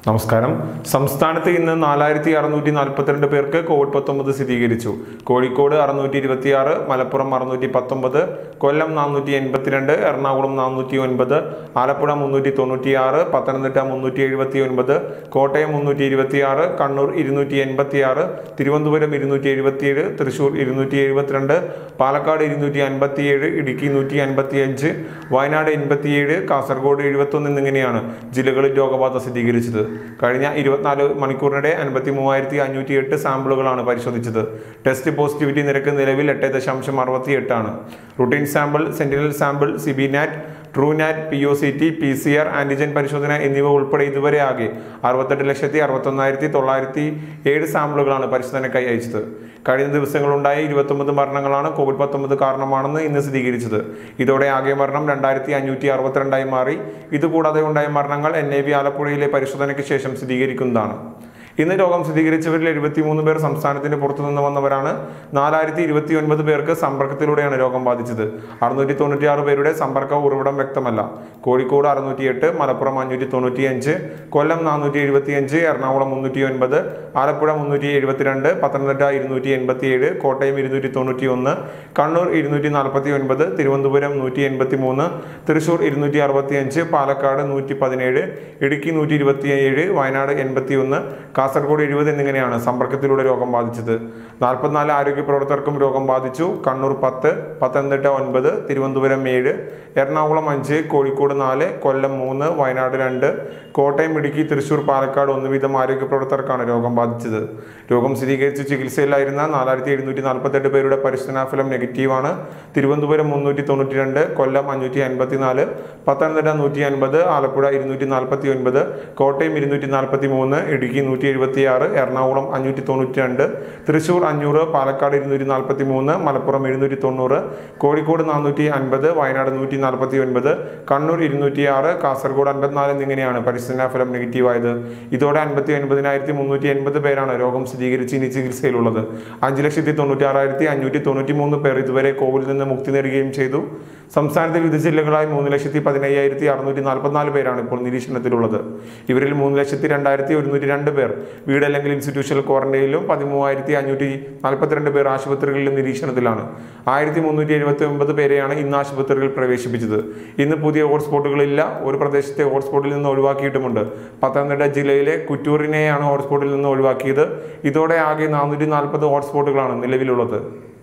നമസ്കാരം സംസ്ഥാനത്ത് ഇന്ന് നാലായിരത്തി അറുന്നൂറ്റി നാൽപ്പത്തിരണ്ട് പേർക്ക് കോവിഡ് പത്തൊമ്പത് സ്ഥിരീകരിച്ചു കോഴിക്കോട് അറുന്നൂറ്റി ഇരുപത്തിയാറ് മലപ്പുറം അറുന്നൂറ്റി പത്തൊമ്പത് കൊല്ലം നാനൂറ്റി എൺപത്തിരണ്ട് എറണാകുളം നാനൂറ്റി ഒൻപത് ആലപ്പുഴ മുന്നൂറ്റി തൊണ്ണൂറ്റിയാറ് പത്തനംതിട്ട മുന്നൂറ്റി എഴുപത്തി ഒൻപത് കോട്ടയം മുന്നൂറ്റി ഇരുപത്തിയാറ് കണ്ണൂർ ഇരുന്നൂറ്റി എൺപത്തിയാറ് തിരുവനന്തപുരം ഇരുന്നൂറ്റി എഴുപത്തിയേഴ് തൃശൂർ ഇരുന്നൂറ്റി എഴുപത്തിരണ്ട് പാലക്കാട് ഇരുന്നൂറ്റി അൻപത്തിയേഴ് ഇടുക്കി നൂറ്റി അൻപത്തിയഞ്ച് വയനാട് എൺപത്തിയേഴ് കാസർഗോഡ് എഴുപത്തൊന്ന് എന്നിങ്ങനെയാണ് ജില്ലകളിൽ രോഗബാധ സ്ഥിരീകരിച്ചത് കഴിഞ്ഞ ഇരുപത്തിനാല് മണിക്കൂറിനിടെ അൻപത്തി മൂവായിരത്തി അഞ്ഞൂറ്റി എട്ട് സാമ്പിളുകളാണ് പരിശോധിച്ചത് ടെസ്റ്റ് പോസിറ്റിവിറ്റി നിരക്ക് നിലവിൽ എട്ട് ദശാംശം അറുപത്തി എട്ടാണ് routine sample sentinel sample CBNAAT TrueNat P O C T P C R antigen പരിശോധന എന്നിവ ഉൾപ്പെടെ ഇതുവരെ ആകെ അറുപത്തെട്ട് ലക്ഷത്തി അറുപത്തൊന്നായിരത്തി തൊള്ളായിരത്തി ഏഴ് സാമ്പിളുകളാണ് പരിശോധനയ്ക്കായി അയച്ചത് കഴിഞ്ഞ ദിവസങ്ങളുണ്ടായ ഇരുപത്തൊമ്പത് മരണങ്ങളാണ് കോവിഡ് പത്തൊമ്പത് കാരണമാണെന്ന് ഇന്ന് സ്ഥിരീകരിച്ചത് ഇതോടെ ആകെ മരണം രണ്ടായിരത്തി അഞ്ഞൂറ്റി അറുപത്തിരണ്ടായി മാറി ഇതുകൂടാതെ ഉണ്ടായ മരണങ്ങൾ എൻ ഐ വി ആലപ്പുഴയിലെ പരിശോധനയ്ക്ക് ശേഷം സ്ഥിരീകരിക്കുന്നതാണ് ഇന്ന് രോഗം സ്ഥിരീകരിച്ചവരിൽ എഴുപത്തിമൂന്ന് പേർ സംസ്ഥാനത്തിന് പുറത്തുനിന്ന് വന്നവരാണ് നാലായിരത്തി ഇരുപത്തി ഒൻപത് പേർക്ക് സമ്പർക്കത്തിലൂടെയാണ് രോഗം ബാധിച്ചത് അറുന്നൂറ്റി തൊണ്ണൂറ്റി ആറ് പേരുടെ സമ്പർക്ക ഉറവിടം വ്യക്തമല്ല കോഴിക്കോട് അറുന്നൂറ്റി എട്ട് മലപ്പുറം അഞ്ഞൂറ്റി തൊണ്ണൂറ്റി അഞ്ച് കൊല്ലം നാനൂറ്റി എഴുപത്തി അഞ്ച് എറണാകുളം മുന്നൂറ്റി ഒൻപത് ആലപ്പുഴ മുന്നൂറ്റി എഴുപത്തിരണ്ട് പത്തനംതിട്ട ഇരുന്നൂറ്റി എൺപത്തി ഏഴ് കോട്ടയം ഇരുന്നൂറ്റി തൊണ്ണൂറ്റി ഒന്ന് കണ്ണൂർ ഇരുന്നൂറ്റി നാൽപ്പത്തി ഒൻപത് തിരുവനന്തപുരം നൂറ്റി എൺപത്തി മൂന്ന് തൃശൂർ ഇരുന്നൂറ്റി അറുപത്തി അഞ്ച് പാലക്കാട് നൂറ്റി പതിനേഴ് ഇടുക്കി നൂറ്റി ഇരുപത്തി ഏഴ് വയനാട് എൺപത്തി ഒന്ന് കാസർഗോഡ് എഴുപത് എന്നിങ്ങനെയാണ് സമ്പർക്കത്തിലൂടെ രോഗം ബാധിച്ചത് നാൽപ്പത്തിനാല് ആരോഗ്യ പ്രവർത്തകർക്കും രോഗം ബാധിച്ചു കണ്ണൂർ പത്ത് പത്തനംതിട്ട ഒൻപത് തിരുവനന്തപുരം ഏഴ് എറണാകുളം അഞ്ച് കോഴിക്കോട് നാല് കൊല്ലം മൂന്ന് വയനാട് രണ്ട് കോട്ടയം ഇടുക്കി തൃശൂർ പാലക്കാട് ഒന്ന് വീതം ആരോഗ്യ പ്രവർത്തകർക്കാണ് രോഗം ബാധിച്ചത് രോഗം സ്ഥിരീകരിച്ച് ചികിത്സയിലായിരുന്ന നാലായിരത്തി എഴുന്നൂറ്റി നാൽപ്പത്തെട്ട് പേരുടെ പരിശോധനാ ഫലം നെഗറ്റീവാണ് തിരുവനന്തപുരം മുന്നൂറ്റി തൊണ്ണൂറ്റി രണ്ട് കൊല്ലം അഞ്ഞൂറ്റി അൻപത്തിനാല് പത്തനംതിട്ട നൂറ്റി അൻപത് ആലപ്പുഴ ഇരുന്നൂറ്റി നാൽപ്പത്തി ഒൻപത് കോട്ടയം ഇരുന്നൂറ്റി നാൽപ്പത്തി മൂന്ന് ഇടുക്കി നൂറ്റി എഴുപത്തി ആറ് എറണാകുളം അഞ്ഞൂറ്റി തൊണ്ണൂറ്റി രണ്ട് തൃശൂർ അഞ്ഞൂറ് പാലക്കാട് ഇരുന്നൂറ്റി നാൽപ്പത്തി മൂന്ന് മലപ്പുറം എഴുന്നൂറ്റി തൊണ്ണൂറ് കോഴിക്കോട് നാനൂറ്റി അൻപത് വയനാട് നൂറ്റി നാൽപ്പത്തി ഒൻപത് കണ്ണൂർ ഇരുന്നൂറ്റി ആറ് കാസർഗോഡ് അൻപത്തിനാല് എന്നിങ്ങനെയാണ് പരിശോധനാ ഫലം നെഗറ്റീവായത് ഇതോടെ അൻപത്തി ഒൻപതിനായിരത്തി മുന്നൂറ്റി എൺപത് പേരാണ് രോഗം സ്ഥിരീകരിച്ച് ഇനി ചികിത്സയിലുള്ളത് അഞ്ച് ലക്ഷത്തി തൊണ്ണൂറ്റി ആറായിരത്തി അഞ്ഞൂറ്റി തൊണ്ണൂറ്റി മൂന്ന് പേർ ഇതുവരെ കോവിഡിൽ നിന്ന് മുക്തി നേടുകയും ചെയ്തു സംസ്ഥാനത്തെ വിവിധ ജില്ലകളായി മൂന്ന് ലക്ഷത്തി പതിനയ്യായിരത്തി അറുന്നൂറ്റി നാൽപ്പത്തിനാല് പേരാണ് ഇപ്പോൾ നിരീക്ഷണത്തിലുള്ളത് ഇവരിൽ മൂന്ന് ലക്ഷത്തി രണ്ടായിരത്തി ഒരുന്നൂറ്റി രണ്ട് പേർ വീട് അല്ലെങ്കിൽ ഇൻസ്റ്റിറ്റ്യൂഷണൽ ക്വാറന്റൈനിലും പതിമൂവായിരത്തി അഞ്ഞൂറ്റി നാൽപ്പത്തിരണ്ട് പേർ ആശുപത്രികളിലും നിരീക്ഷണത്തിലാണ് ആയിരത്തി മുന്നൂറ്റി എഴുപത്തി ഒമ്പത് പേരെയാണ് ഇന്ന് ആശുപത്രികളിൽ പ്രവേശിപ്പിച്ചത് ഇന്ന് പുതിയ ഹോട്ട്സ്പോട്ടുകളില്ല ഒരു പ്രദേശത്തെ ഹോട്ട്സ്പോട്ടിൽ നിന്ന് ഒഴിവാക്കിയിട്ടുമുണ്ട് പത്തനംതിട്ട ജില്ലയിലെ കുറ്റൂരിനെയാണ് ഹോട്ട്സ്പോട്ടിൽ നിന്ന് ഒഴിവാക്കിയത് ഇതോടെ ആകെ നാനൂറ്റി നാൽപ്പത് ഹോട്ട്സ്പോട്ടുകളാണ് നിലവിലുള്ളത്